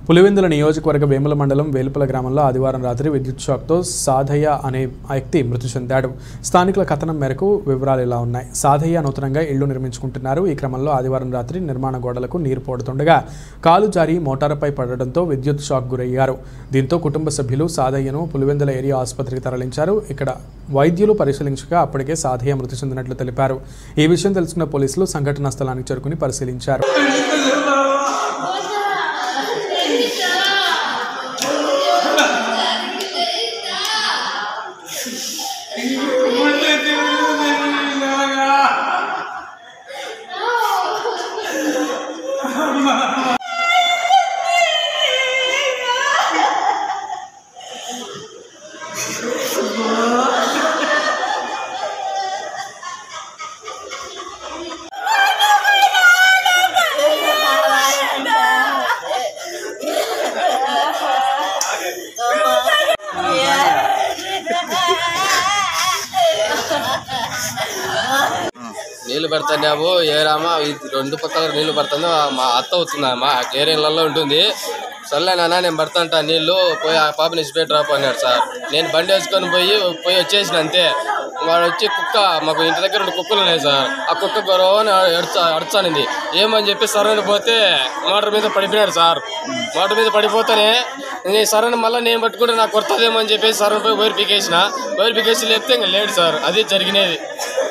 పులివెందుల నియోజకవర్గ వేముల మండలం వేలుపల గ్రామంలో ఆదివారం రాత్రి విద్యుత్ షాక్తో సాధయ్య అనే వ్యక్తి మృతి చెందాడు స్థానికుల కథనం మేరకు వివరాలు ఇలా ఉన్నాయి సాధయ్య నూతనంగా ఇళ్లు నిర్మించుకుంటున్నారు ఈ క్రమంలో ఆదివారం రాత్రి నిర్మాణ గోడలకు నీరు పోడుతుండగా కాలు జారి మోటారుపై పడడంతో విద్యుత్ షాక్ గురయ్యారు దీంతో కుటుంబ సభ్యులు సాధయ్యను పులివెందుల ఏరియా ఆసుపత్రికి తరలించారు ఇక్కడ వైద్యులు పరిశీలించగా అప్పటికే సాధయ్య మృతి చెందినట్లు తెలిపారు ఈ విషయం తెలుసుకున్న పోలీసులు సంఘటనా స్థలానికి చేరుకుని పరిశీలించారు నీళ్లు పెడతానేమో ఏరామా ఇది రెండు పక్కల నీళ్లు పడుతుందో మా అత్త అవుతుందమ్మా ఏరియాలలో ఉంటుంది సర్లే నాన్న నేను పడతాంటా నీళ్లు పోయి ఆ పాపని ఇచ్చిపెట్టి రాపు అన్నాడు సార్ నేను బండి వేసుకొని పోయి పోయి వచ్చేసిన అంతే వాడు వచ్చి కుక్క మాకు ఇంటి దగ్గర రెండు కుక్కలు ఉన్నాయి సార్ ఆ కుక్క గొరవని అడుచా అడుచానింది ఏమని చెప్పి సరైన పోతే మోటార్ మీద పడిపోయాడు సార్ మోటార్ మీద పడిపోతానే నేను సరైన మళ్ళీ నేను పట్టుకుంటే నాకు కొడుతుందేమో అని చెప్పేసి సరైన పోయి వైర్ పీకేసిన వైర్ పీకేసి లేపితే ఇంకా లేడు సార్ అది జరిగినది